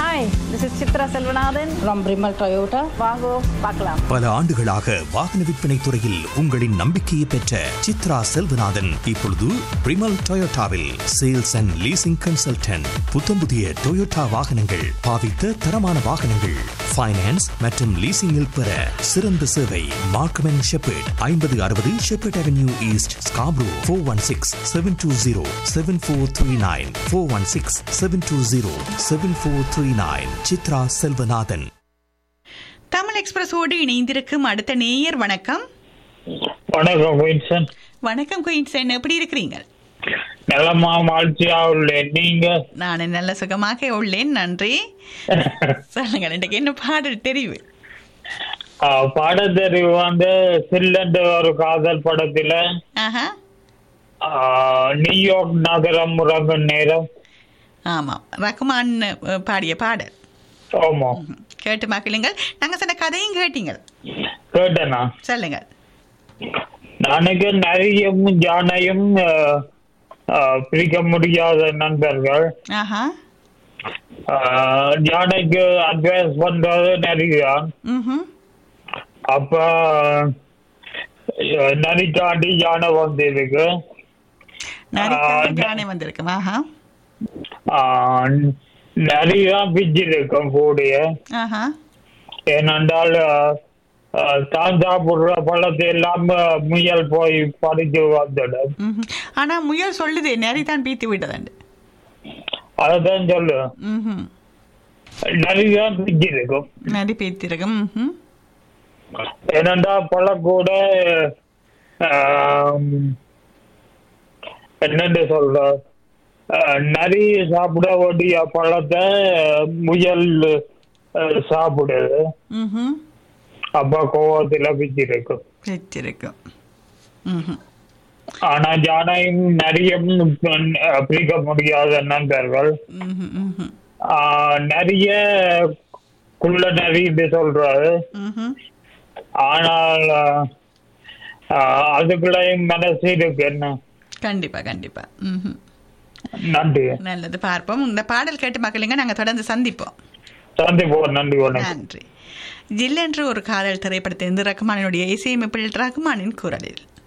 Hi this is Chitra Selvanathan from Brimal Toyota. வாங்கோ பார்க்கலாம் பல ஆண்டுகளாக வாகன விற்பனை துறையில் உங்களின் நம்பிக்கையை பெற்ற சித்ரா செல்வநாதன் இப்பொழுது பிரிமல் டொயோட்டாவில் சேல்ஸ் அண்ட் லீசிங் கன்சல்டன்ட் புத்தம்புதிய டொயோட்டா வாகனங்கள் பாவித்த தரமான வாகனங்கள் ஃபைனான்ஸ் மற்றும் லீசிங்கில் பெற சிறந்த சேவை மார்க்கம் அண்ட் ஷெப்பர்ட் ஐம்பது அறுபது Shepherd avenue east Scarborough four one six seven two zero seven four three nine four one six seven two zero seven four three nine Chitra Selvanathan Tamil எக்ஸ்பிரஸோடு இணைந்திருக்கும் அடுத்த நேயர் வணக்கம் வணக்கம் வின்சன் வணக்கம் குயின்சன் எப்படி இருக்கிறீங்க நலமா வாழ்ச்சியா உள்ளேன் நீங்க நான் நல்ல சுகமாக உள்ளேன் நன்றி சொல்லுங்கள் இன்றைக்கு என்ன பாடல் தெரிவு ஆஹ், பாடத்தெரிவு வந்து சில்லன்ற ஒரு காதல் படத்துல ஆஹா ஆஹ், நியூயார்க் நகரம் உறங்கும் நேரம் ஆமாம் ரகுமான் அஹ், பாடிய பாடல் ஆமா கேட்டு மக்களுங்கள் நாங்கள் சொன்ன கதையும் கேட்டீங்கள் கேட்டனா சொல்லுங்கள் எனக்கு நரியும் யானையும் ஆஹ், ஆஹ், பிரிக்க முடியாத நண்பர்கள் ஆஹா ஆஹ், யானைக்கு அட்வைஸ் பண்றது நரிதான் ம் அப்ப ஆஹ், நரிக்காண்டி யானை வந்திருக்கு நரிக்காண்டி ஆ, யானை வந்திருக்கும் ஆஹா ஆஹ், நரிதான் பிச்சு இருக்கும் கூடிய ஆஹா ஏனென்றால் ஆஹ், ஆஹ், தான் சாப்பிடுற பழத்தை எல்லாம் ஆஹ், முயல் போய் பறிச்சு வந்துடும் ம் ஆனா முயல் சொல்லுதே நரி தான் பீத்து விட்டதாண்டு அதைத்தான் சொல்லு ம் நரிதான் பிச்சு இருக்கும் நரி பீத்திருக்கும் ம் ஏனென்றால் பழக்கூட ஆஹ், என்னன்னு சொல்ற ஆஹ், நரி சாப்பிட வேண்டிய பழத்தை முயல் ஆஹ், சாப்பிடுது ம் அப்ப கோவத்துல பிச்சு இருக்கும் வச்சிருக்கும் ம் ஆனா ஜானையும் நரியும் அஹ், பிரிக்க முடியாத நண்பர்கள் ம் ம் ஆஹ், நிறைய குள்ள நரி என்று சொல்றாரு ம் ஆனால் ஆஹ், அதுக்குள்ளேயும் மனசு இருக்கு என்ன கண்டிப்பா கண்டிப்பா ம் நன்றி நல்லது பார்ப்போம் இந்த பாடல் கேட்டு மக்களுங்க நாங்க தொடர்ந்து சந்திப்போம் சந்திப்போம் நன்றி வணக்கம் நன்றி ஜில்லென்று ஒரு காதல் திரைப்படத்திலிருந்து ரகுமானினுடைய இசையமைப்பில் ரகுமானின் குரலில்